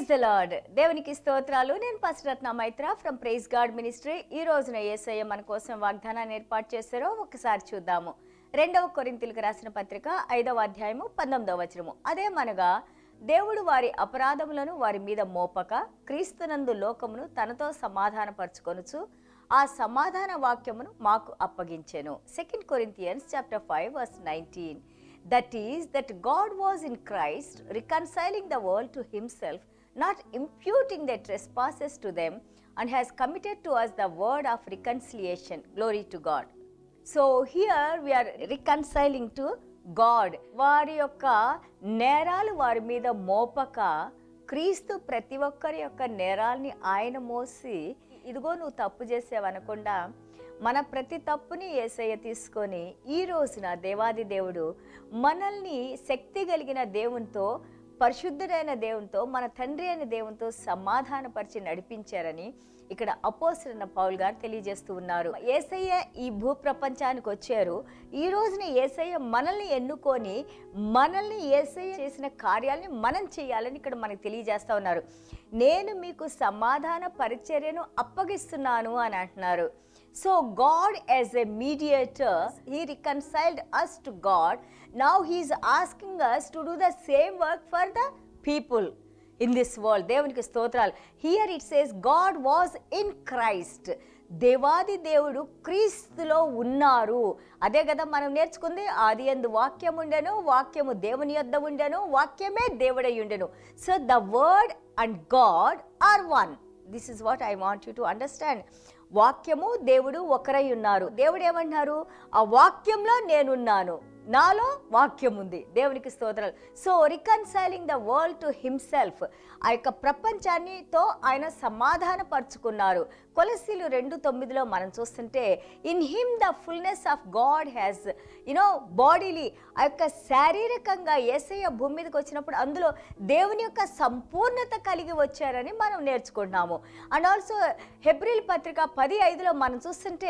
praise the lord దేవునికి స్తోత్రాలు నేను Pasiratna Maitra from praise God ministry ఈ రోజున యేసయ్య మన కోసం వాగ్దానాన్ని ఏర్పాటు చేశారో ఒకసారి చూద్దాము రెండవ కొరింతలకు రాసిన పత్రిక ఐదవ అధ్యాయము పంతొమ్మిదవ వచనము అదే మనగా దేవుడు వారి అపరాధములను వారి మీద మోపక క్రీస్తునందు లోకమును తనతో సమాధానపరచుకొనుచు ఆ సమాధాన వాక్యమును మాకు అప్పగించెను second Corinthians chapter five verse nineteen that is that god was in christ reconciling the world to himself not imputing their trespasses to them and has committed to us the word of reconciliation glory to god so here we are reconciling to god వారి యొక్క నేరాలు వారి మీద మోపక క్రీస్తు ప్రతి ఒక్కరి యొక్క నేరాల్ని ఆయన మోసి ఇదిగో నువ్వు తప్పు చేసావనకుండా మన ప్రతి తప్పుని ఏసయ్య తీసుకొని ఈ రోజున దేవాది దేవుడు మనల్ని శక్తి కలిగిన దేవునితో పరిశుద్ధుడైన దేవునితో మన తండ్రి అయిన దేవునితో సమాధానపరిచి నడిపించారని ఇక్కడ అపోసరన్న పౌల్ గారు తెలియజేస్తూ ఉన్నారు ఏసయ్య ఈ భూ ప్రపంచానికి వచ్చారు ఈ రోజున ఏసయ్య మనల్ని ఎన్నుకొని మనల్ని ఏసయ్య చేసిన కార్యాలని మనం చేయాలని ఇక్కడ మనకు తెలియజేస్తా ఉన్నారు నేను మీకు సమాధాన పరిచర్యను అప్పగిస్తున్నాను అని అంటున్నారు so God as a mediator he reconciled us to God now he's asking us to do the same work for the people in this world దేవునికి స్తోత్రాలు here it says God was in Christ దేవాది దేవుడు క్రీస్తులో ఉన్నారు అదే కదా మనం నేర్చుకుంది ఆది ఎందు వాక్యం ఉండెను వాక్యము దేవుని యొద్ద ఉండెను వాక్యమే దేవుడై ఉండెను so the word and God are one this is what I want you to understand వాక్యము దేవుడు ఒకరై ఉన్నారు దేవుడు ఏమంటున్నారు ఆ వాక్యంలో నేనున్నాను నాలో వాక్యం ఉంది దేవునికి స్తోత్రాలు so reconciling the world to himself ఆ యొక్క ప్రపంచాన్నితో ఆయన సమాధానపరుచుకున్నారు కొలసీలు రెండు తొమ్మిదిలో మనం చూస్తుంటే in him the fullness of God has you know bodily ఆ యొక్క శారీరకంగా ఏసయ్య భూమి మీదకి వచ్చినప్పుడు అందులో దేవుని యొక్క సంపూర్ణత కలిగి వచ్చారని మనం నేర్చుకుంటున్నాము అండ్ ఆల్సో హెబ్రిల్ పత్రిక పది ఐదులో మనం చూస్తుంటే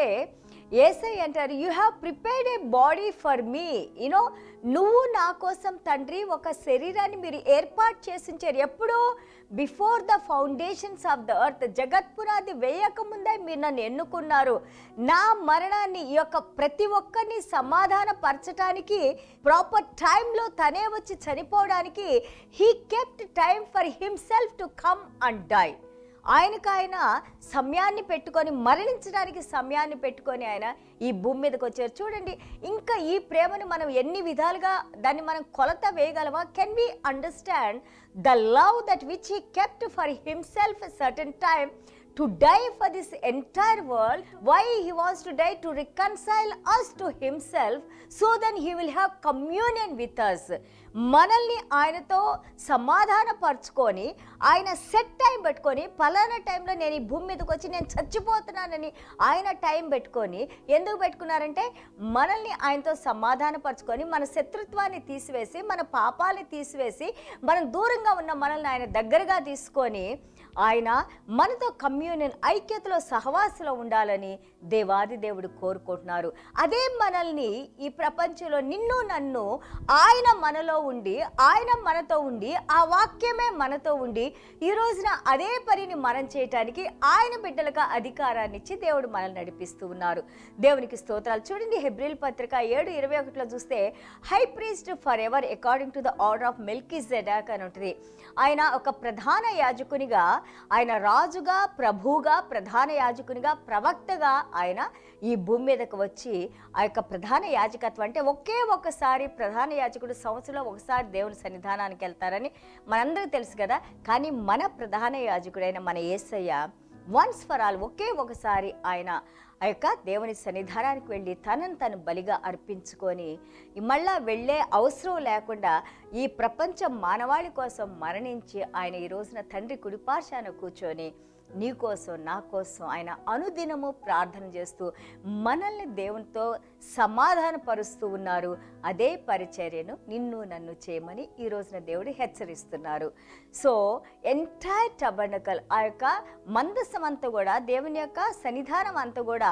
ఏసై అంటారు you have prepared a body for me you know నువ్వు నా కోసం తండ్రి ఒక శరీరాన్ని మీరు ఏర్పాటు చేసించారు ఎప్పుడు before the foundations of the earth జగత్పురాది వేయక ముందే మీరు నన్ను ఎన్నుకున్నారు నా మరణాన్ని ఈ యొక్క ప్రతి ఒక్కరిని సమాధాన పరచడానికి ప్రాపర్ టైంలో తనే వచ్చి చనిపోవడానికి he kept time for himself to come and die ఆయనకు ఆయన సమయాన్ని పెట్టుకొని మరణించడానికి సమయాన్ని పెట్టుకొని ఆయన ఈ భూమి మీదకి వచ్చారు చూడండి ఇంకా ఈ ప్రేమను మనం ఎన్ని విధాలుగా దాన్ని మనం కొలత వేయగలమా can we understand the love that which he kept for himself certain time to die for this entire world why he wants to die to reconcile us to himself so then he will have communion with us మనల్ని ఆయనతో సమాధాన పరుచుకొని ఆయన set time పెట్టుకొని పలానా టైంలో నేను ఈ భూమి మీదకి వచ్చి నేను చచ్చిపోతున్నానని ఆయన టైం పెట్టుకొని ఎందుకు పెట్టుకున్నారంటే మనల్ని ఆయనతో సమాధాన పరుచుకొని మన శత్రుత్వాన్ని తీసివేసి మన పాపాలని తీసివేసి మనం దూరంగా ఉన్న మనల్ని ఆయన దగ్గరగా తీసుకొని ఆయన మనతో కమ్యూనియన్ ఐక్యతలో సహవాసంలో ఉండాలని దేవాది దేవుడు కోరుకుంటున్నారు అదే మనల్ని ఈ ప్రపంచంలో నిన్ను నన్ను ఆయన మనలో ఉండి ఆయన మనతో ఉండి ఆ వాక్యమే మనతో ఉండి ఈ రోజున అదే పనిని మనం చేయటానికి ఆయన బిడ్డలకు అధికారాన్ని ఇచ్చి దేవుడు మనల్ని నడిపిస్తూ ఉన్నారు దేవునికి స్తోత్రాలు చూడండి హెబ్రిల్ పత్రిక ఏడు ఇరవై ఒకటిలో చూస్తే high priest for ever according to the order of Melchizedek అని ఉంటుంది ఆయన ఒక ప్రధాన యాజకునిగా ఆయన రాజుగా ప్రభువుగా ప్రధాన యాజకునిగా ప్రవక్తగా ఆయన ఈ భూమి మీదకు వచ్చి ఆ యొక్క ప్రధాన యాజకత్వం అంటే ఒకే ఒక్కసారి ప్రధాన యాజకుడు సంవత్సరంలో ఒకసారి దేవుని సన్నిధానానికి వెళ్తారని మనందరికీ తెలుసు కదా కానీ మన ప్రధాన యాజకుడైన మన యేసయ్య వన్స్ ఫర్ ఆల్ ఒకే ఒకసారి ఆయన ఆ యొక్క దేవుని సన్నిధానానికి వెళ్ళి తనను తను బలిగా అర్పించుకొని మళ్ళా వెళ్ళే అవసరం లేకుండా ఈ ప్రపంచం మానవాళి కోసం మరణించి ఆయన ఈ రోజున తండ్రి కుడిపార్శాన కూర్చొని నీ కోసం నా కోసం ఆయన అనుదినము ప్రార్థన చేస్తూ మనల్ని దేవునితో సమాధానపరుస్తూ ఉన్నారు అదే పరిచర్యను నిన్ను నన్ను చేయమని ఈ రోజున దేవుడు హెచ్చరిస్తున్నారు సో ఎంటైర్ టబర్నకల్ ఆ యొక్క మందసం అంతా కూడా దేవుని యొక్క సన్నిధానం అంతా కూడా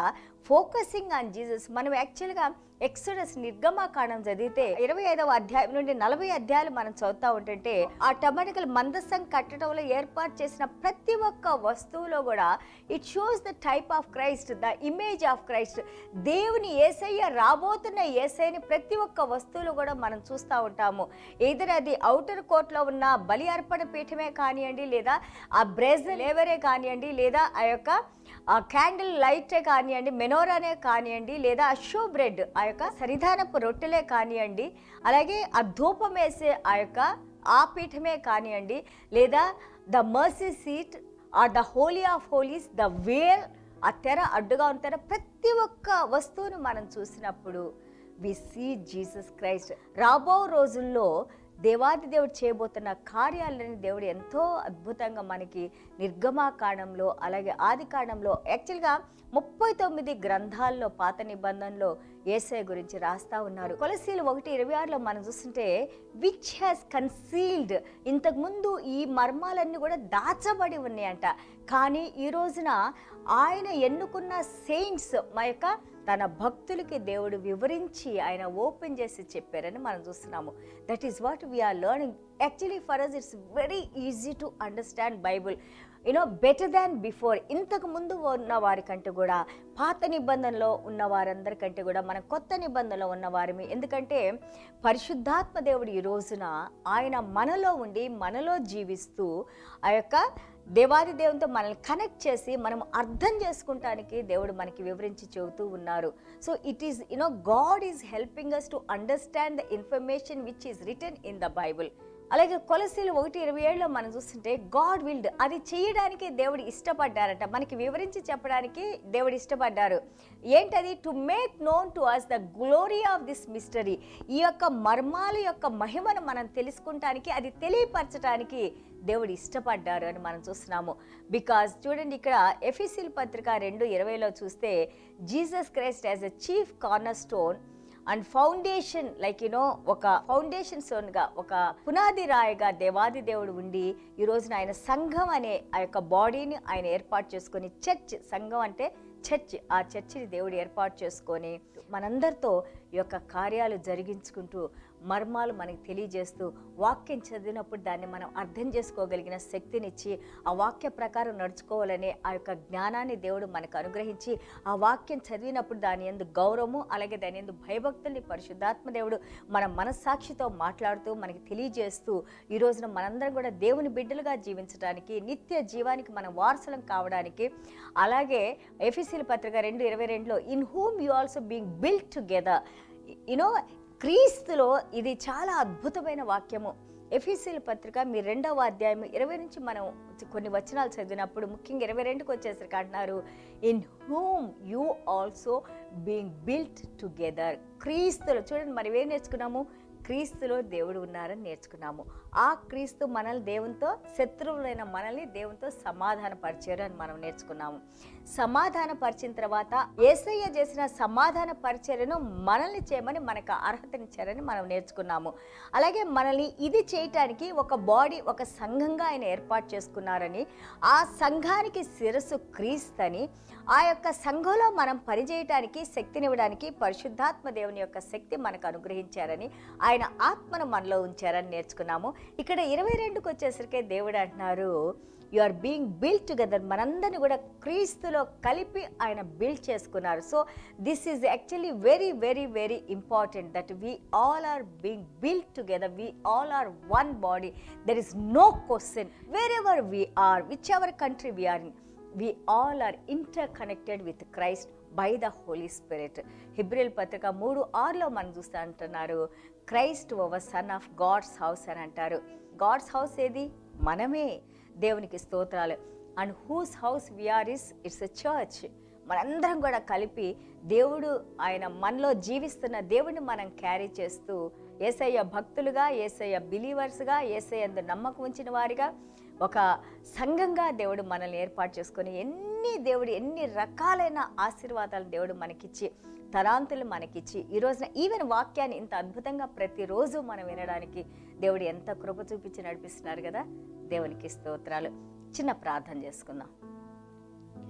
ఫోకసింగ్ ఆన్ జీసస్ మనం యాక్చువల్గా ఎక్సోడస్ నిర్గమాకాండం చదివితే ఇరవై ఐదవ అధ్యాయం నుండి నలభై అధ్యాయాలు మనం చదువుతా ఉంటుంటే ఆ టమాటికల్ మందస్సం కట్టడంలో ఏర్పాటు చేసిన ప్రతి ఒక్క వస్తువులో కూడా it shows the type of Christ the image of Christ దేవుని ఏసయ్య రాబోతున్న ఏసైని ప్రతి ఒక్క వస్తువులో కూడా మనం చూస్తూ ఉంటాము ఏదైనా అది అవుటర్ కోర్ట్లో ఉన్న బలి అర్పణ పీఠమే కానివ్వండి లేదా ఆ బ్రెజ్ లేవరే కానివ్వండి లేదా ఆ యొక్క ఆ క్యాండిల్ లైటే కానివ్వండి మెనోరానే కానివ్వండి లేదా ఆ షో బ్రెడ్ ఆ యొక్క సరిధానపు రొట్టెలే కానివ్వండి అలాగే ఆ ధూపం వేసే ఆ యొక్క ఆ పీఠమే కానివ్వండి లేదా the mercy seat or the holy of holies the veil ఆ తెర అడ్డుగా ఉన్న తెర ప్రతి ఒక్క వస్తువును మనం చూసినప్పుడు వి సీ జీసస్ క్రైస్ట్ రాబో రోజుల్లో దేవాది దేవుడు చేయబోతున్న కార్యాలని దేవుడు ఎంతో అద్భుతంగా మనకి నిర్గమాకాండంలో అలాగే ఆది కాండంలో యాక్చువల్గా ముప్పై తొమ్మిది గ్రంథాల్లో పాత నిబంధనలో ఏసఐ గురించి రాస్తా ఉన్నారు కొలసీలు ఒకటి ఇరవై ఆరులో మనం చూస్తుంటే విచ్ హ్యాస్ కన్సీల్డ్ ఇంతకుముందు ఈ మర్మాలన్నీ కూడా దాచబడి ఉన్నాయంట కానీ ఈ రోజున ఆయన ఎన్నుకున్న సెయింట్స్ మా యొక్క తన భక్తులకి దేవుడు వివరించి ఆయన ఓపెన్ చేసి చెప్పారని మనం చూస్తున్నాము that is what we are learning actually for us it's very easy to understand Bible you know better than before ఇంతకు ముందు ఉన్న వారికంటే కూడా పాత నిబంధనలో ఉన్న వారందరికంటే కూడా మన కొత్త నిబంధనలో ఉన్న వారిమి ఎందుకంటే పరిశుద్ధాత్మ దేవుడు ఈ రోజున ఆయన మనలో ఉండి మనలో జీవిస్తూ ఆ యొక్క దేవాది దేవునితో మనల్ని కనెక్ట్ చేసి మనం అర్థం చేసుకుంటానికి దేవుడు మనకి వివరించి చెబుతూ ఉన్నారు so it is you know God is helping us to understand the information which is written in the Bible అలాగే కొలసీలు ఒకటి ఇరవై ఏళ్ళలో మనం చూస్తుంటే గాడ్ విల్డ్ అది చేయడానికి దేవుడు ఇష్టపడ్డారట మనకి వివరించి చెప్పడానికి దేవుడు ఇష్టపడ్డారు ఏంటది to make known to us the glory of this mystery ఈ యొక్క మర్మాల యొక్క మహిమను మనం తెలుసుకుంటానికి అది తెలియపరచడానికి దేవుడు ఇష్టపడ్డారు అని మనం చూస్తున్నాము బికాజ్ చూడండి ఇక్కడ ఎఫీసీల్ పత్రిక రెండు ఇరవైలో చూస్తే Jesus Christ as a chief corner stone and foundation like you know ఒక ఫౌండేషన్ స్టోన్గా ఒక పునాది రాయిగా దేవాది దేవుడు ఉండి ఈ రోజున ఆయన సంఘం అనే ఆ యొక్క బాడీని ఆయన ఏర్పాటు చేసుకొని చర్చ్ సంఘం అంటే చర్చ్ ఆ చర్చిని దేవుడు ఏర్పాటు చేసుకొని మనందరితో ఈ యొక్క కార్యాలు జరిగించుకుంటూ మర్మాలు మనకి తెలియజేస్తూ వాక్యం చదివినప్పుడు దాన్ని మనం అర్థం చేసుకోగలిగిన శక్తినిచ్చి ఆ వాక్య ప్రకారం నడుచుకోవాలనే ఆ యొక్క జ్ఞానాన్ని దేవుడు మనకు అనుగ్రహించి ఆ వాక్యం చదివినప్పుడు దాని ఎందు గౌరవము అలాగే దాని ఎందు భయభక్తుల్ని పరిశుద్ధాత్మ దేవుడు మన మనస్సాక్షితో మాట్లాడుతూ మనకి తెలియజేస్తూ ఈ రోజున మనందరం కూడా దేవుని బిడ్డలుగా జీవించడానికి నిత్య జీవానికి మనం వారసులం కావడానికి అలాగే ఎఫీసీల పత్రిక రెండు ఇరవై రెండులో in whom you also being build together you know క్రీస్తులో ఇది చాలా అద్భుతమైన వాక్యము ఎఫీసీల పత్రిక మీ రెండవ అధ్యాయం ఇరవై నుంచి మనం కొన్ని వచనాలు చదివినప్పుడు ముఖ్యంగా ఇరవై రెండుకి వచ్చేసరికి అంటున్నారు in whom you also being built together క్రీస్తులో చూడండి మనం ఏం నేర్చుకున్నాము క్రీస్తులో దేవుడు ఉన్నారని నేర్చుకున్నాము ఆ క్రీస్తు మనల్ని దేవునితో శత్రువులైన మనల్ని దేవునితో సమాధాన పరిచారు అని మనం నేర్చుకున్నాము సమాధాన పరిచిన తర్వాత ఏసయ్య చేసిన సమాధాన పరిచర్యను మనల్ని చేయమని మనకు అర్హతనిచ్చారని మనం నేర్చుకున్నాము అలాగే మనల్ని ఇది చేయటానికి ఒక బాడీ ఒక సంఘంగా ఆయన ఏర్పాటు చేసుకున్నారని ఆ సంఘానికి శిరస్సు క్రీస్తని ఆ యొక్క సంఘంలో మనం పనిచేయటానికి శక్తినివ్వడానికి పరిశుద్ధాత్మ దేవుని యొక్క శక్తి మనకు అనుగ్రహించారని ఆయన ఆత్మను మనలో ఉంచారని నేర్చుకున్నాము ఇక్కడ ఇరవై రెండుకి వచ్చేసరికి దేవుడు అంటున్నారు you are being build together మనందరిని కూడా క్రీస్తులో కలిపి ఆయన బిల్డ్ చేసుకున్నారు so this is actually very very very important that we all are being build together we all are one body there is no question wherever we are whichever country we are in we all are interconnected with Christ by the Holy Spirit హిబ్రిల్ పత్రిక మూడు ఆరులో మనం చూస్తా అంటున్నారు Christ over sun of God's house అని అంటారు God's house ఏది మనమే దేవునికి స్తోత్రాలు and whose house we are is it's a church మనందరం కూడా కలిపి దేవుడు ఆయన మనలో జీవిస్తున్న దేవుడిని మనం క్యారీ చేస్తూ ఏసయ్య భక్తులుగా ఏసయ్య బిలీవర్స్గా ఏసయ్య నమ్మకం ఉంచిన వారిగా ఒక సంఘంగా దేవుడు మనల్ని ఏర్పాటు చేసుకొని ఎన్ని దేవుడు ఎన్ని రకాలైన ఆశీర్వాదాలు దేవుడు మనకిచ్చి తరాంతులు మనకిచ్చి ఈ రోజున ఈవెన్ వాక్యాన్ని ఇంత అద్భుతంగా ప్రతిరోజు మనం వినడానికి దేవుడు ఎంత కృప చూపించి నడిపిస్తున్నారు కదా దేవునికి స్తోత్రాలు చిన్న ప్రార్థన చేసుకుందాం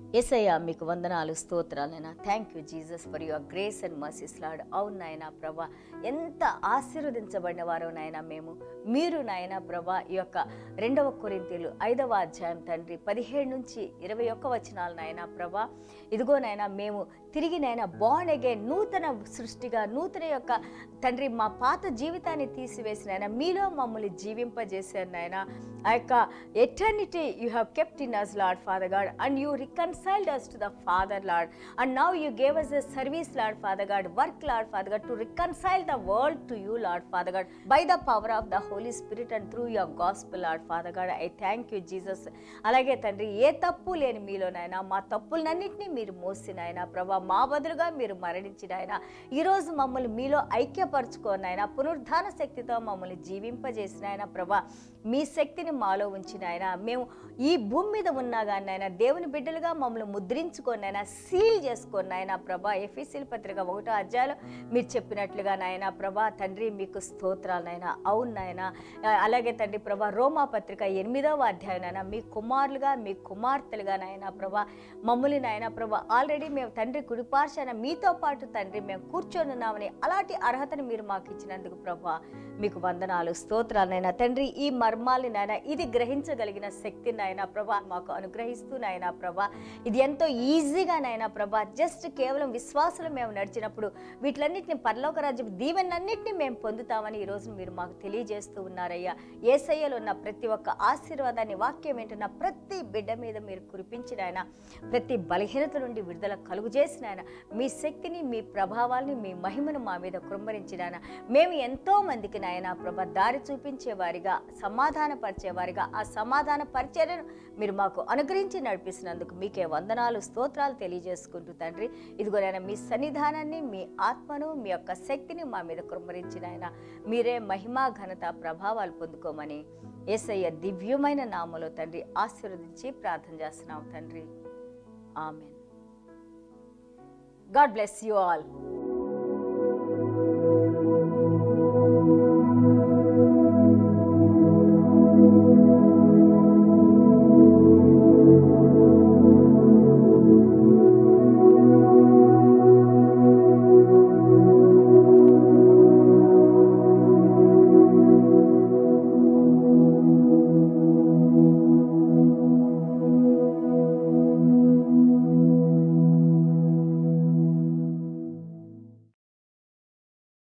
ఎసయ్య మీకు వందనాలు స్తోత్రాలు నాయన thank you Jesus for your grace and mercies Lord అవును నాయన ప్రభా ఎంత ఆశీర్వదించబడిన వారు నాయన మేము మీరు నాయన ప్రభా ఈ యొక్క రెండవ కొరింతీలు ఐదవ అధ్యాయం తండ్రి పదిహేడు నుంచి ఇరవై ఒక్క వచనాలు నాయన ప్రభా ఇదిగో నాయన మేము తిరిగి నాయన బాండ్ అగైన్ నూతన సృష్టిగా నూతన యొక్క తండ్రి మా పాత జీవితాన్ని తీసివేసిన ఆయన మీలో మమ్మల్ని జీవింపజేశారు నాయన ఆ యొక్క eternity you have kept in us Lord Father God and you reconciled us to the Father Lord and now you gave us the service Lord Father God work Lord Father God to reconcile the world to you Lord Father God by the power of the Holy Spirit and through your gospel Lord Father God I thank you Jesus అలాగే తండ్రి ఏ తప్పు లేని మీలోనైనా మా తప్పులన్నింటినీ మీరు మోసిన ఆయన ప్రభా మా బదులుగా మీరు మరణించిన ఆయన ఈరోజు మమ్మల్ని మీలో ఐక్యపరచుకోని ఆయన పునరుద్ధాన శక్తితో మమ్మల్ని జీవింపజేసిన ఆయన ప్రభా మీ శక్తిని మాలో ఉంచిన ఆయన మేము ఈ భూమి మీద ఉన్నా కానీ ఆయన దేవుని బిడ్డలుగా మమ్మల్ని ముద్రించుకొని ఆయన సీల్ చేసుకొని ఆయన ప్రభా ఎఫీసీల పత్రిక ఒకటో అధ్యాయంలో మీరు చెప్పినట్లుగా నాయన ప్రభా తండ్రి మీకు స్తోత్రాలు నాయన అవును నాయన అలాగే తండ్రి ప్రభా రోమా పత్రిక ఎనిమిదవ అధ్యాయం నాయన మీ కుమారులుగా మీ కుమార్తెలుగా నాయన ప్రభా మమ్మల్ని నాయన ప్రభా ఆల్రెడీ మేము తండ్రి కుడిపార్శాన మీతో పాటు తండ్రి మేము కూర్చొని ఉన్నామని అలాంటి అర్హతను మీరు మాకు ఇచ్చినందుకు ప్రభా మీకు వందనాలు స్తోత్రాలు నాయన తండ్రి ఈ మర్మాల్ని నాయన ఇది గ్రహించగలిగిన శక్తి నాయన ప్రభా మాకు అనుగ్రహిస్తూ నాయన ప్రభా ఇది ఎంతో ఈజీగా నాయన ప్రభా జస్ట్ కేవలం విశ్వాసులు మేము నడిచినప్పుడు వీటిలన్నింటిని పరలోక రాజ్యం దీవెనన్నింటినీ మేము పొందుతామని ఈరోజు మీరు మాకు తెలియజేస్తూ ఉన్నారయ్యా ఏసయ్యలో ఉన్న ప్రతి ఒక్క ఆశీర్వాదాన్ని వాక్యం ఏంటున్న ప్రతి బిడ్డ మీద మీరు కురిపించిన ఆయన ప్రతి బలహీనత నుండి విడుదల కలుగు చేసిన ఆయన మీ శక్తిని మీ ప్రభావాల్ని మీ మహిమను మా మీద కుమ్మరించిన ఆయన మేము ఎంతో మందికి నాయన ప్రభ దారి చూపించే వారిగా సమాధాన పరిచేవారిగా ఆ సమాధాన పరిచర్యను మీరు మాకు అనుగ్రహించి నడిపిస్తున్నందుకు మీకే వందనాలు స్తోత్రాలు తెలియజేసుకుంటూ తండ్రి ఇదిగో నాయన మీ సన్నిధానాన్ని మీ ఆత్మను మీ యొక్క శక్తిని మా మీద కుమ్మరించిన ఆయన మీరే మహిమా ఘనత ప్రభావాలు పొందుకోమని ఏసయ్య దివ్యమైన నామలో తండ్రి ఆశీర్వదించి ప్రార్థన చేస్తున్నాం తండ్రి amen God bless you all